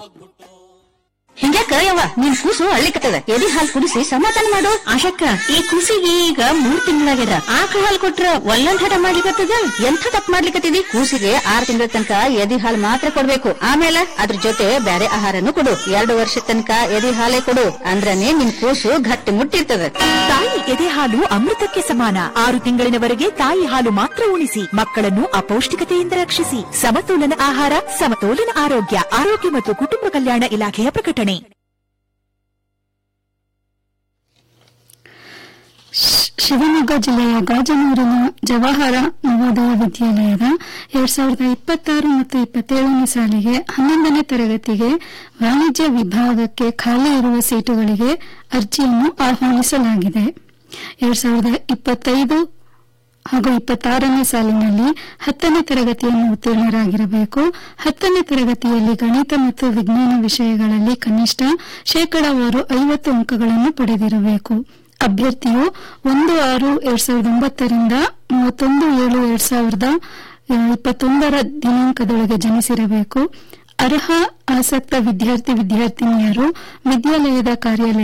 ಹಿಂಗ್ಯಾಕ ಯವ್ವ ನಿನ್ ಕೂಸು ಅಳ್ಳಿಕತ್ತದ ಎದಿ ಹಾಲ್ ಕುಡಿಸಿ ಸಮಾಧಾನ ಮಾಡು ಆಶಕ್ಕ ಈ ಕೂಸಿಗೆ ಈಗ ಮೂರ್ ತಿಂಗಳಾಗ್ಯದ ಆಕಳ ಹಾಲ್ ಕೊಟ್ರ ಒಲ್ಲಂದ್ ಹಠ ಮಾಡ್ಲಿಕತ್ತದ ಎಂಥ ತಪ್ಪ ಮಾಡ್ಲಿಕತ್ತಿದಿ ಕೂಸಿಗೆ ಆರ್ ತಿಂಗಳ ತನಕ ಎದಿ ಹಾಲ್ ಮಾತ್ರ ಕೊಡ್ಬೇಕು ಆಮೇಲೆ ಅದ್ರ ಜೊತೆ ಬ್ಯಾರೆ ಆಹಾರನು ಕೊಡು ಎರಡು ವರ್ಷ ತನಕ ಎದಿ ಹಾಲೇ ಕೊಡು ಅಂದ್ರನೇ ನಿನ್ ಕೂಸು ಗಟ್ಟಿ ಮುಟ್ಟಿರ್ತದ ತಾಯಿ ಎದೆ ಹಾಲು ಅಮೃತಕ್ಕೆ ಸಮಾನ ಆರು ತಿಂಗಳಿನವರೆಗೆ ತಾಯಿ ಹಾಲು ಮಾತ್ರ ಉಣಿಸಿ ಮಕ್ಕಳನ್ನು ಅಪೌಷ್ಟಿಕತೆಯಿಂದ ರಕ್ಷಿಸಿ ಸಮತೋಲನ ಆಹಾರ ಸಮತೋಲನ ಆರೋಗ್ಯ ಆರೋಗ್ಯ ಮತ್ತು ಕುಟುಂಬ ಕಲ್ಯಾಣ ಇಲಾಖೆಯ ಪ್ರಕಟಣೆ ಶಿವಮೊಗ್ಗ ಜಿಲ್ಲೆಯ ಗಾಜನೂರಿನ ಜವಾಹರ ನವೋದಯ ವಿದ್ಯಾಲಯದ ಎರಡ್ ಸಾವಿರದ ಇಪ್ಪತ್ತಾರು ಮತ್ತು ಇಪ್ಪತ್ತೇಳನೇ ಸಾಲಿಗೆ ಹನ್ನೊಂದನೇ ತರಗತಿಗೆ ವಾಣಿಜ್ಯ ವಿಭಾಗಕ್ಕೆ ಖಾಲಿ ಇರುವ ಸೀಟುಗಳಿಗೆ ಅರ್ಜಿಯನ್ನು ಆಹ್ವಾನಿಸಲಾಗಿದೆ ಎರಡ್ ಸಾವಿರದ ಇಪ್ಪತ್ತೈದು ಹಾಗೂ ಇಪ್ಪತ್ತಾರನೇ ಸಾಲಿನಲ್ಲಿ ಹತ್ತನೇ ತರಗತಿಯನ್ನು ಉತ್ತೀರ್ಣರಾಗಿರಬೇಕು ಹತ್ತನೇ ತರಗತಿಯಲ್ಲಿ ಗಣಿತ ಮತ್ತು ವಿಜ್ಞಾನ ವಿಷಯಗಳಲ್ಲಿ ಕನಿಷ್ಠ ಶೇಕಡಾವಾರು ಐವತ್ತು ಅಂಕಗಳನ್ನು ಪಡೆದಿರಬೇಕು ಅಭ್ಯರ್ಥಿಯು ಒಂದು ಆರು ಎರಡ್ ಸಾವಿರದ ಒಂಬತ್ತರಿಂದ ಮೂವತ್ತೊಂದು ಏಳು ಎರಡ್ ಸಾವಿರದ ಆ, ಇಪ್ಪತ್ತೊಂದರ ದಿನಾಂಕದೊಳಗೆ ಜನಿಸಿರಬೇಕು ಅರ್ಹ ಆಸಕ್ತ ವಿದ್ಯಾರ್ಥಿ ವಿದ್ಯಾರ್ಥಿನಿಯರು ವಿದ್ಯಾಲಯದ ಕಾರ್ಯಾಲಯ